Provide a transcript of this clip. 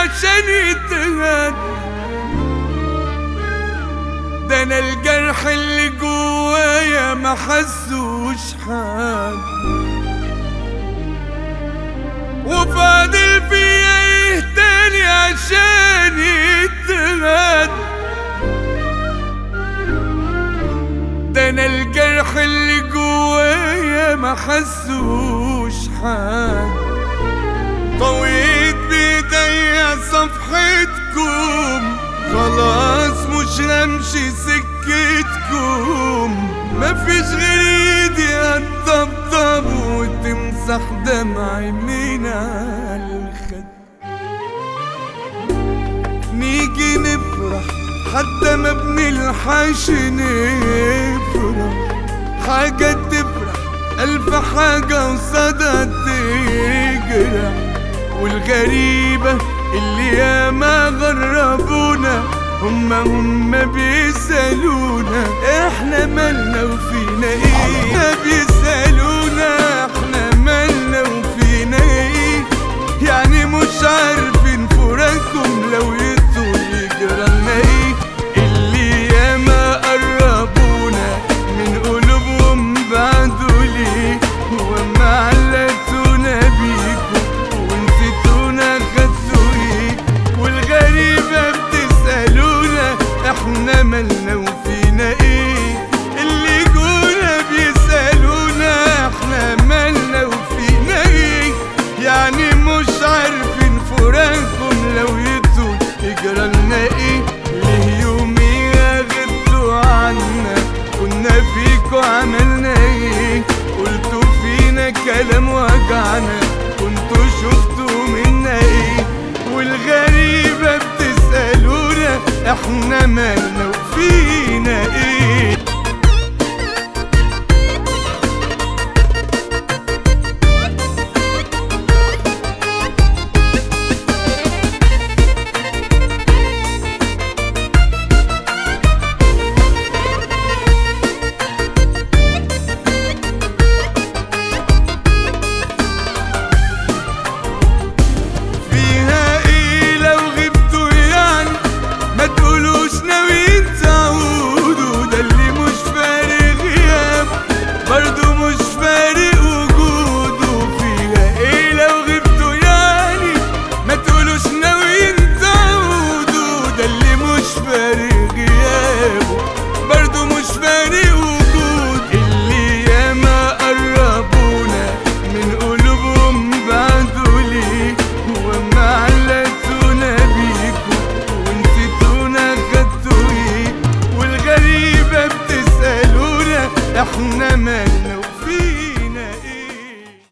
عشان يتهد ده انا الجرح اللي جوايا ما حسوش حد وفاضل فيا ايه تاني عشان يتهد ده انا الجرح اللي جوايا ما حسوش حد طويت بايديا صفحتكم خلاص مش همشي سكتكم مفيش غير ايدي هتطبطب وتمسح دمعي من على الخد نيجي نفرح حتى ما بنلحقش نفرح حاجة تفرح ألف حاجة قصادها تجرح والغريبة اللي ياما غربونا هما هما بيسألونا احنا مالنا وفينا ايه هما بيسألونا احنا مالنا وفينا ايه يعني مش عارفين فراقكم لو يطول يجرالنا ايه اللي ياما قربونا من قلوبهم بعدوا ليه وما علتونا بيكم ونسيتونا خدتوا ايه والغريبة بتسألونا احنا مالنا وفينا ايه اللي جونا بيسألونا احنا مالنا وفينا ايه يعني مش عارفين فراقكم لو يطول يجرالنا ايه ليه يوميها غبتوا عنا كنا فيكوا عملنا ايه قلتوا فينا كلام وجعنا كنتوا شفتوا منا ايه